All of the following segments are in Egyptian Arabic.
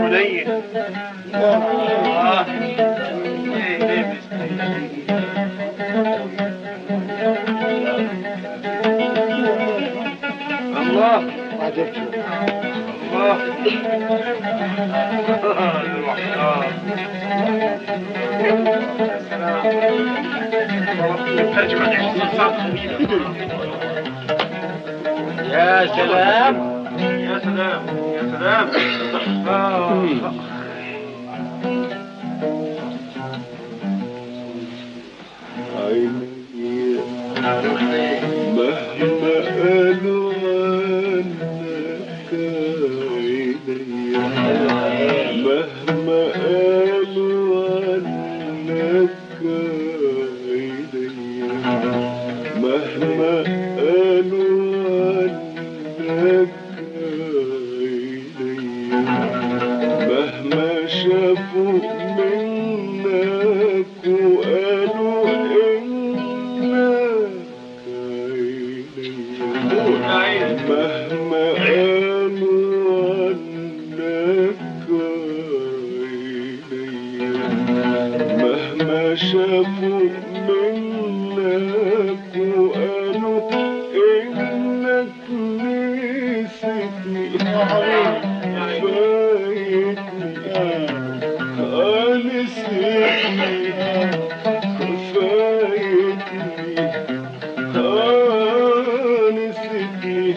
قليل آه. ليه ليه الله عجبت الله ترجمة يا سلام يا سلام يا سلام آه. عيني مهما قالوا عنك عيني مهما قالوا عنك عيني مهما قالوا عنك عيني مهما شافوا منك وقالوا انك عيني مهما قالوا عنك عيني مهما شافوا منك وقالوا انك نسيتني فايتني آه نسيتني فايتني آه نسيتني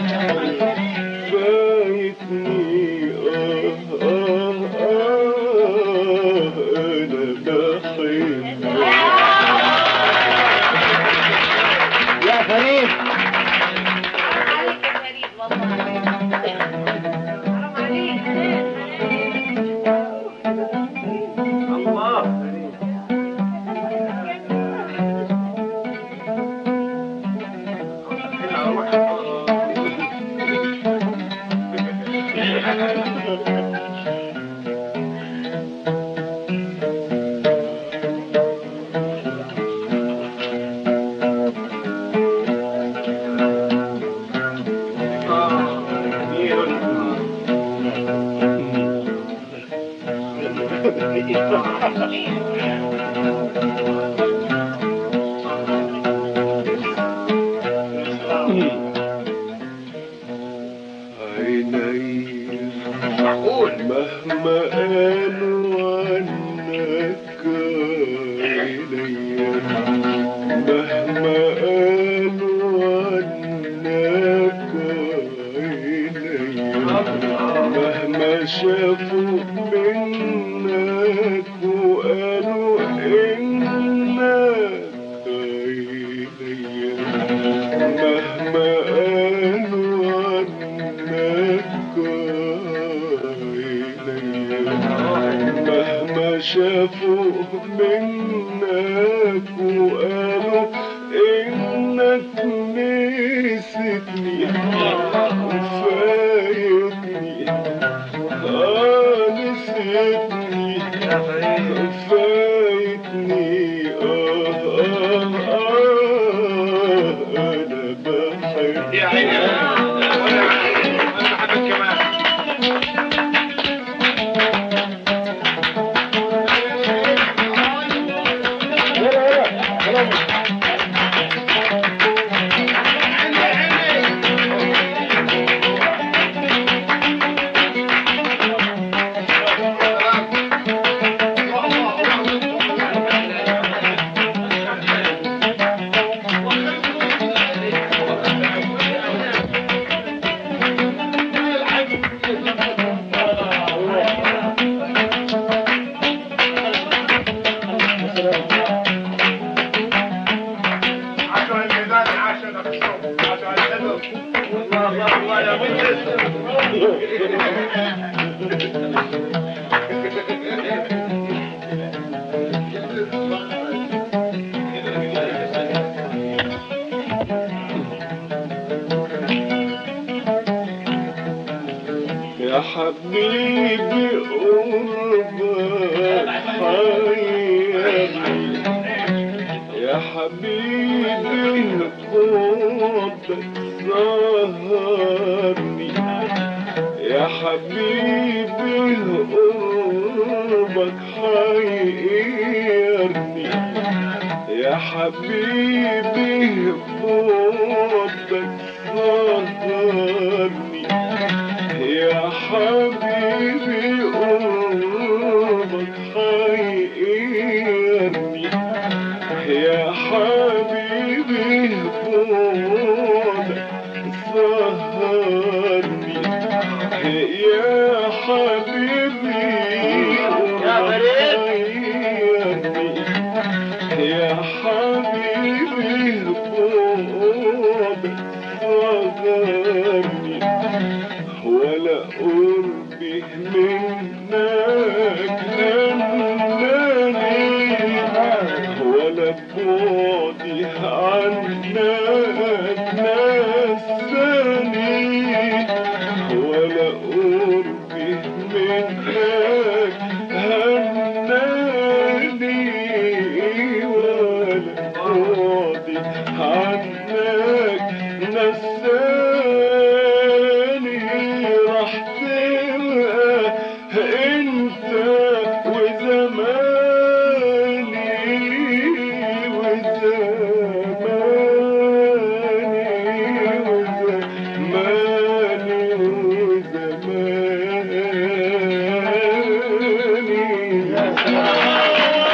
فايتني آه آه آه أنا بحبك يا فريد عليك يا فريد والله حرام عليك الله عيني معقول مهما قالوا عنك عيني مهما قالوا عنك عيني مهما شافوا منك وقالوا انك عيني مهما قالوا عنك عيني مهما شافوا منك وقالوا انك نسيتني فايتني اه نسيتني فايتني اه اه اه انا بحبك يا عيني انا بحبك كمان عاشوا الميزان عاشوا الصوت عاشوا الحلو الله الله الله يا مجلس يا حبيبي قربك حيرني يا حبيبي قربك سهرني يا يا حبيبي قربك حيرني يا حبيبي بعدك صغرني يا حبيبي قربك حيرني يا حبيبي بعدك سهرني يا حبيبي يا فريد. حيرني يا حبيبي بعدك صغرني ولا قربي منك نناني ولا بعدي عنك نساني ولا قربي منك هناني ولا بعدي عنك نساني راح تبقى انت وزماني وزماني وزماني وزماني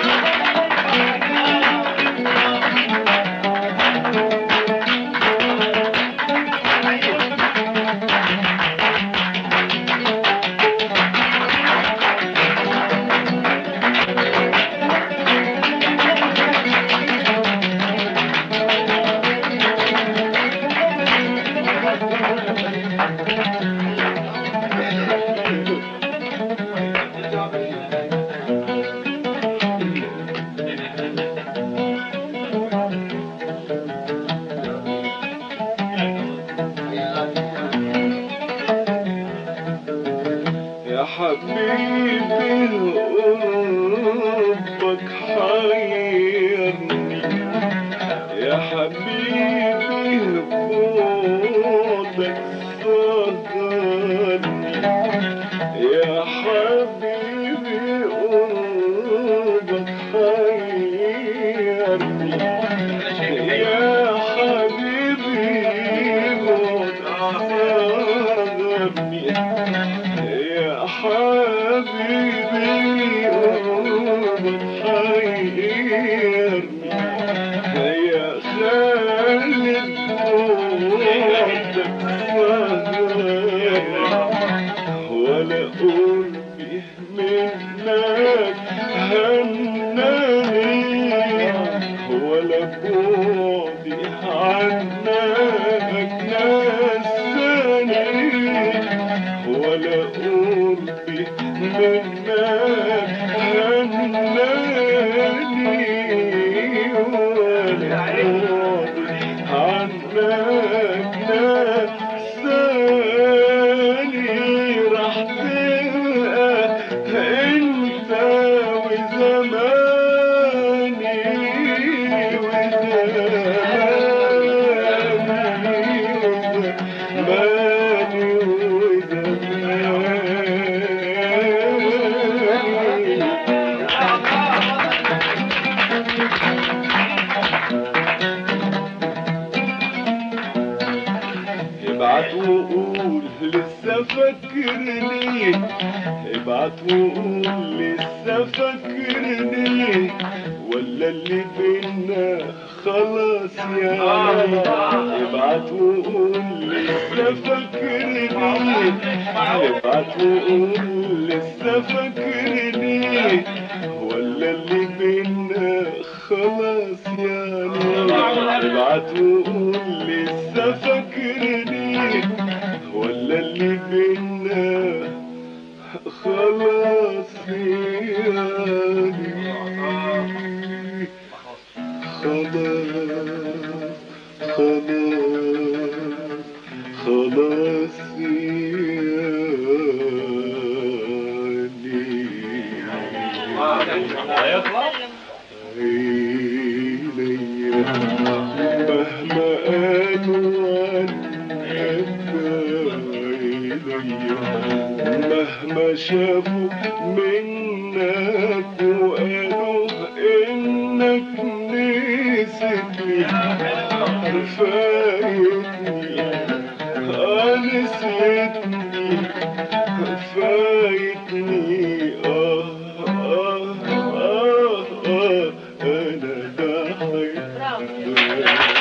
يا حبيبي قربك حيرني يا حبيبي بعدك صغرني يا حبيبي قربك حيرني يا حبيبي بعدك صغرني يا حبيبي قربك حيرني يا خالد بعدك صغرني ولا قربي منك هناني ولا بعدي عنك نساني ولا قربي منك هناني ولا بعدي عنك نساني راح تبقى انت وزماني وزماني وزماني ابعت وقول لسه فاكرني ابعت وقول لسه فاكرني ولا اللي بينا خلاص يا ابعت وقول لسه فاكرني ابعت وقول لسه فاكرني ولا اللي بينا خلاص يعني ابعت وقول لسه فاكرني ولا اللي بينا خلاص يعني خلاص خلاص خلاص يعني عيني مهما قالوا عنك عيني شافوا منك وقالوا انك نسيتني فايتني آه نسيتني فايتني آه آه آه آه أنا برافو ضحيت